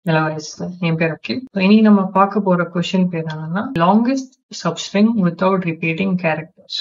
எல்லாரும் என் பேர் அகில் இனி நம்ம பார்க்க போற கொஸ்டின் பேர் என்னன்னா longest substring without repeating characters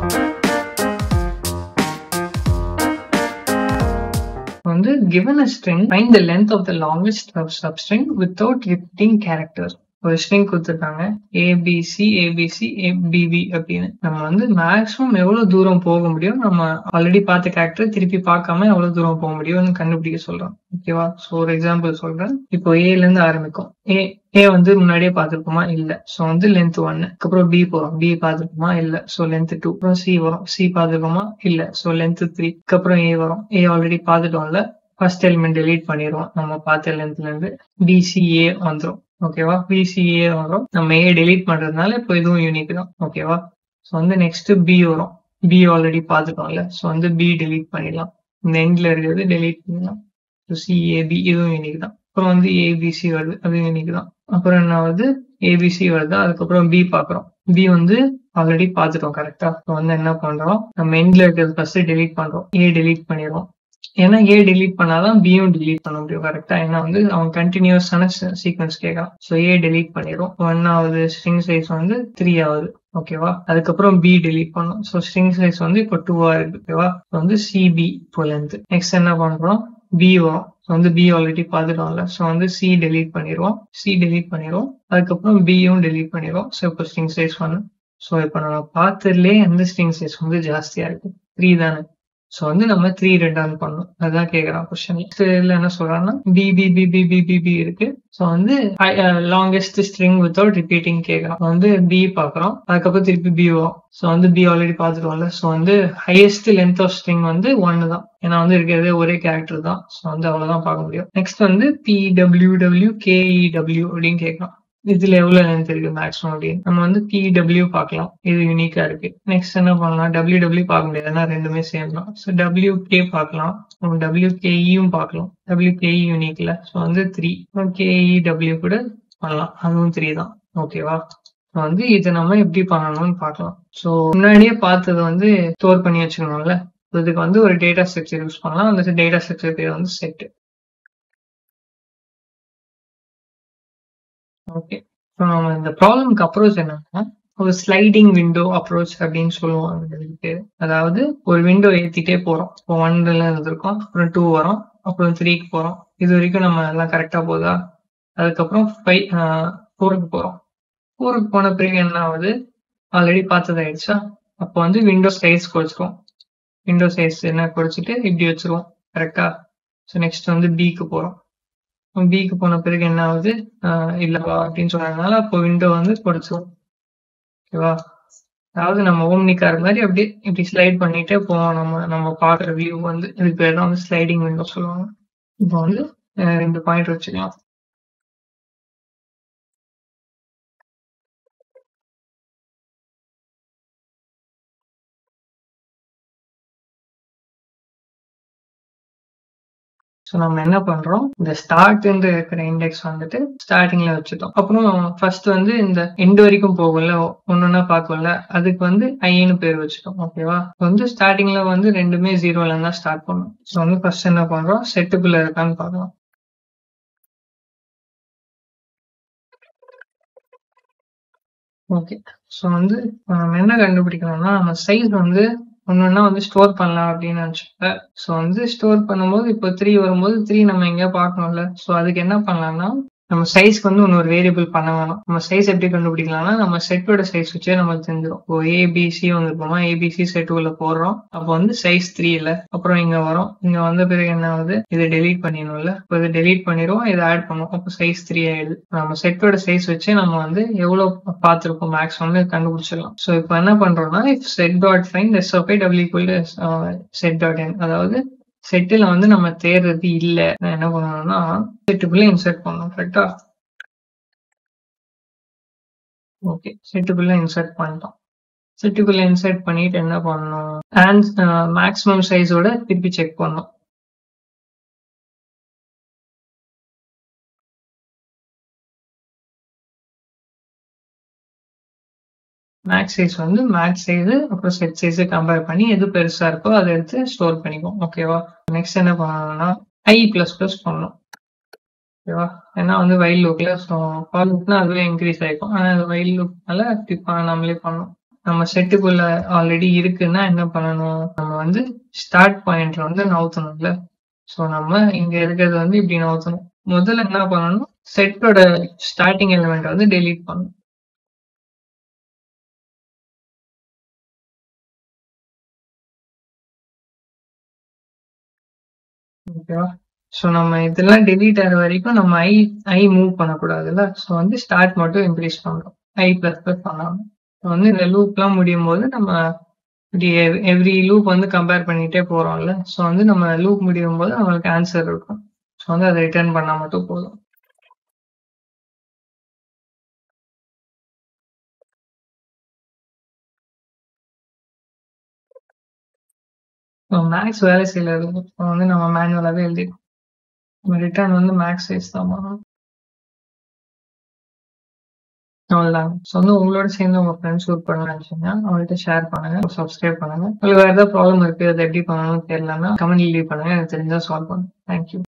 வந்து given a string find the length of the longest sub- substring without repeating characters ஒரு ஸ்ட்ரிங் கொடுத்துருக்காங்க ஏபிசி ஏபிசி ஏபிபி அப்படின்னு நம்ம வந்து மேக்ஸிமம் எவ்வளவு தூரம் போக முடியும் நம்ம ஆல்ரெடி பார்த்த கேரக்டர் திருப்பி பார்க்காம எவ்வளவு தூரம் போக முடியும்னு கண்டுபிடிக்க சொல்றோம் ஓகேவா ஸோ ஒரு எக்ஸாம்பிள் சொல்றேன் இப்போ ஏல இருந்து ஆரம்பிக்கும் ஏ ஏ வந்து முன்னாடியே பார்த்திருப்போமா இல்ல ஸோ வந்து லென்த் ஒன்னு அப்புறம் பி போறோம் பி பார்த்திருப்போமா இல்ல ஸோ லென்த் டூ அப்புறம் சி வரும் சி பார்த்திருக்கோமா இல்ல ஸோ லென்த் த்ரீ அப்புறம் ஏ வரும் ஏ ஆல்ரெடி பார்த்துட்டோம்ல ஃபர்ஸ்ட் எலிமெண்ட் delete பண்ணிடுவோம் நம்ம பார்த்த லென்த்ல இருந்து பிசிஏ வந்துரும் ஓகேவா பிசிஏ வரும் நம்ம ஏ delete பண்றதுனால இப்போ இதுவும் யூனிக் தான் ஓகேவா ஸோ வந்து நெக்ஸ்ட் பி வரும் பி ஆல்ரெடி பார்த்துட்டோம்ல ஸோ வந்து பி delete பண்ணிடலாம் இந்த எண்ட்ல இருக்கிறது delete பண்ணிடலாம் ஸோ சிஏபி இதுவும் யூனிக் தான் அப்புறம் வந்து ஏபிசி வருது அது யூனிக் தான் அப்புறம் என்ன வருது ஏபிசி வருது அதுக்கப்புறம் பி பார்க்குறோம் பி வந்து ஆல்ரெடி பார்த்துட்டோம் கரெக்டா இப்போ வந்து என்ன பண்றோம் நம்ம எண்ட்ல இருக்கிறது ஃபர்ஸ்ட் delete பண்றோம் ஏ delete பண்ணிடுறோம் ஏன்னா ஏ delete பண்ணாதான் பியும் delete பண்ண முடியும் கரெக்டா ஏன்னா வந்து அவன் கண்டினியூஸான சீக்வன்ஸ் கேட்கறான் ஸோ ஏ delete பண்ணிடும் ஒன் ஆகுது ஸ்ட்ரிங் சைஸ் வந்து த்ரீ ஆகுது ஓகேவா அதுக்கப்புறம் பி delete பண்ணும் ஸோ ஸ்ட்ரிங் சைஸ் வந்து இப்போ டூவா இருக்கு ஓகேவா இப்போ வந்து சிபி இப்போ லென்த் நெக்ஸ்ட் என்ன பண்றோம் பி வரும் ஸோ வந்து பி ஆல்ரெடி பார்த்துட்டோம்ல ஸோ வந்து சி delete பண்ணிடுவோம் சி delete பண்ணிடுவோம் அதுக்கப்புறம் பியும் delete பண்ணிடுவோம் ஸோ இப்போ ஸ்ட்ரிங் சைஸ் ஒன்று ஸோ இப்போ நம்ம பார்த்ததுலேயே எந்த ஸ்ட்ரிங் சைஸ் வந்து ஜாஸ்தியா இருக்கு த்ரீ தானே ஸோ வந்து நம்ம த்ரீ ரிட்டர்ன் பண்ணணும் அதான் கேட்குறான் கொஸ்டின் இதுல என்ன சொல்றாங்கன்னா B B B B B B B இருக்கு ஸோ வந்து லாங்கஸ்ட் ஸ்ட்ரிங் வித்தவுட் ரிப்பீட்டிங் கேட்கறான் வந்து பி பார்க்குறோம் அதுக்கப்புறம் திருப்பி பி வரும் ஸோ வந்து பி ஆல்ரெடி பார்த்துட்டோம்ல ஸோ வந்து ஹையஸ்ட் லென்த் ஆஃப் ஸ்ட்ரிங் வந்து ஒன்னு தான் ஏன்னா வந்து இருக்கிறதே ஒரே கேரக்டர் தான் ஸோ வந்து அவ்வளவுதான் பார்க்க முடியும் நெக்ஸ்ட் வந்து பி டபிள்யூ டபிள்யூ கேஇடபிள்யூ அப்படின்னு கேட்கலாம் இதுல எவ்வளவு லென்த் இருக்கு மேக்ஸிமம் அப்படின்னு நம்ம வந்து பிடபிள்யூ பார்க்கலாம் இது யூனிக்கா இருக்கு நெக்ஸ்ட் என்ன பண்ணலாம் டபிள்யூ டபிள்யூ பார்க்க முடியாது ஏன்னா ரெண்டுமே சேம் தான் ஸோ டபிள்யூ கே பார்க்கலாம் டபிள்யூ கேஇயும் பார்க்கலாம் டபிள்யூ கேஇ யூனிக்ல ஸோ வந்து த்ரீ கேஇ டபிள்யூ கூட பண்ணலாம் அதுவும் த்ரீ தான் ஓகேவா ஸோ வந்து இதை நம்ம எப்படி பண்ணணும்னு பார்க்கலாம் ஸோ முன்னாடியே பார்த்தது வந்து ஸ்டோர் பண்ணி வச்சுக்கணும்ல இதுக்கு வந்து ஒரு டேட்டா ஸ்ட்ரக்சர் யூஸ் பண்ணலாம் அந்த டேட்டா ஸ்ட்ரக்சர் பேர் வந்து செட் ஓகே ஸோ நம்ம இந்த ப்ராப்ளம்க்கு அப்ரோச் என்னன்னா ஒரு ஸ்லைடிங் விண்டோ அப்ரோச் அப்படின்னு சொல்லுவாங்க இதுக்கு அதாவது ஒரு விண்டோ ஏத்திட்டே போறோம் இப்போ ஒன்ல இருந்திருக்கோம் அப்புறம் டூ வரும் அப்புறம் த்ரீக்கு போறோம் இது வரைக்கும் நம்ம எல்லாம் கரெக்டா போதா அதுக்கப்புறம் ஃபைவ் ஃபோருக்கு போறோம் ஃபோருக்கு போன பிறகு என்ன ஆகுது ஆல்ரெடி பார்த்தது ஆயிடுச்சா அப்போ வந்து விண்டோ சைஸ் குறைச்சிருவோம் விண்டோ சைஸ் என்ன குறைச்சிட்டு இப்படி வச்சிருவோம் கரெக்டா ஸோ நெக்ஸ்ட் வந்து பிக்கு போறோம் பிக்கு போன பிறகு என்ன ஆகுது இல்லவா அப்படின்னு சொன்னதுனால அப்போ விண்டோ வந்து குறைச்சிரும் ஓகேவா அதாவது நம்ம ஓம்னி கார் மாதிரி அப்படியே இப்படி ஸ்லைட் பண்ணிட்டே போவோம் நம்ம நம்ம பார்க்குற வியூ வந்து இதுக்கு பேர் தான் வந்து ஸ்லைடிங் விண்டோ சொல்லுவாங்க இப்போ வந்து ரெண்டு பாயிண்ட் வச்சுக்கலாம் ஸோ நம்ம என்ன பண்றோம் இந்த ஸ்டார்ட் இருக்கிற இண்டெக்ஸ் வந்துட்டு ஸ்டார்டிங்ல வச்சுட்டோம் அப்புறம் ஃபர்ஸ்ட் வந்து இந்த எண்ட் வரைக்கும் போகும்ல ஒன்னொன்னா பார்க்கும்ல அதுக்கு வந்து ஐன்னு பேர் வச்சுட்டோம் ஓகேவா வந்து ஸ்டார்டிங்ல வந்து ரெண்டுமே ஜீரோல இருந்தா ஸ்டார்ட் பண்ணும் ஸோ வந்து ஃபர்ஸ்ட் என்ன பண்றோம் செட்டுக்குள்ள இருக்கான்னு பார்க்கலாம் ஓகே ஸோ வந்து நம்ம என்ன கண்டுபிடிக்கணும்னா நம்ம சைஸ் வந்து ஒன்னொன்னா வந்து ஸ்டோர் பண்ணலாம் அப்படின்னு நினச்சிப்பேன் ஸோ வந்து ஸ்டோர் பண்ணும்போது இப்போ த்ரீ வரும்போது த்ரீ நம்ம எங்கேயா பார்க்கணும்ல ஸோ அதுக்கு என்ன பண்ணலாம்னா நம்ம சைஸ்க்கு வந்து இன்னொரு வேரியபிள் பண்ண வேணாம் நம்ம சைஸ் எப்படி கண்டுபிடிக்கலாம்னா நம்ம செட்டோட சைஸ் வச்சே நம்ம தெரிஞ்சிடும் இப்போ ஏபிசி வந்திருப்போமா ஏபிசி செட்டுக்குள்ள போடுறோம் அப்போ வந்து சைஸ் த்ரீ இல்ல அப்புறம் இங்க வரும் இங்க வந்த பிறகு என்ன ஆகுது இதை டெலீட் பண்ணிடணும்ல இப்போ இதை டெலீட் பண்ணிடுவோம் இதை ஆட் பண்ணுவோம் அப்போ சைஸ் த்ரீ ஆயிடுது நம்ம செட்டோட சைஸ் வச்சு நம்ம வந்து எவ்வளவு பார்த்துருக்கோம் மேக்ஸிமம் கண்டுபிடிச்சிடலாம் ஸோ இப்போ என்ன பண்றோம்னா if set dot find S okay W set dot end அதாவது செட்டில் வந்து நம்ம தேடுறது இல்லை என்ன பண்ணணும்னா செட்டுக்குள்ள இன்சர்ட் பண்ணணும் கரெக்டா ஓகே செட்டுக்குள்ள இன்சர்ட் பண்ணிட்டோம் செட்டுக்குள்ள இன்சர்ட் பண்ணிட்டு என்ன பண்ணணும் அண்ட் மேக்ஸிமம் சைஸோட திருப்பி செக் பண்ணணும் மேக்ஸ் சைஸ் வந்து மேக்ஸ் சைஸ் அப்புறம் செட் சைஸ் கம்பேர் பண்ணி எது பெருசா இருக்கோ அதை எடுத்து ஸ்டோர் பண்ணிக்குவோம் ஓகேவா நெக்ஸ்ட் என்ன பண்ணணும்னா ஐ பிளஸ் பிளஸ் பண்ணணும் ஓகேவா ஏன்னா வந்து வைல் லுக்ல ஸோ ஃபார் லுக்னா அதுவே இன்க்ரீஸ் ஆகிக்கும் ஆனால் அது வைல் லுக்னால இப்போ நம்மளே பண்ணணும் நம்ம செட்டுக்குள்ள ஆல்ரெடி இருக்குன்னா என்ன பண்ணணும் நம்ம வந்து ஸ்டார்ட் பாயிண்ட்ல வந்து நவுத்தணும்ல ஸோ நம்ம இங்க இருக்கிறது வந்து இப்படி நவுத்தணும் முதல்ல என்ன பண்ணணும் செட்டோட ஸ்டார்டிங் எலிமெண்ட் வந்து டெலீட் பண்ணணும் ஓகேவா ஸோ நம்ம இதெல்லாம் டெலீட் ஆகிற வரைக்கும் நம்ம ஐ ஐ மூவ் பண்ணக்கூடாதுல்ல ஸோ வந்து ஸ்டார்ட் மட்டும் இன்க்ரீஸ் பண்ணுறோம் ஐ ப்ளஸ் ப்ளஸ் பண்ணாமல் ஸோ வந்து இந்த லூப்லாம் முடியும் போது நம்ம இப்படி எவ்ரி லூப் வந்து கம்பேர் பண்ணிகிட்டே போகிறோம்ல ஸோ வந்து நம்ம லூப் முடியும் போது நம்மளுக்கு ஆன்சர் இருக்கும் ஸோ வந்து அதை ரிட்டர்ன் பண்ணால் மட்டும் போதும் மேக்ஸ் வேலை செய்யல ஸோ வந்து நம்ம மேனுவலாகவே எழுதிடும் ரிட்டர்ன் வந்து மேக்ஸ் சைஸ் தான் பண்ணணும் அவ்வளோதாங்க ஸோ வந்து உங்களோட சேர்ந்து உங்க ஃப்ரெண்ட்ஸ் ஒர்க் பண்ண நினச்சிங்கன்னா அவங்கள்ட்ட ஷேர் பண்ணுங்க சப்ஸ்கிரைப் பண்ணுங்க உங்களுக்கு வேறு ஏதாவது ப்ராப்ளம் இருக்குது அதை எப்படி பண்ணணும்னு தெரியலன்னா கமெண்ட் லீவ் பண்ணுங்க எனக்கு தெரிஞ்சா சால்வ் பண்ணுங்க தேங்க்யூ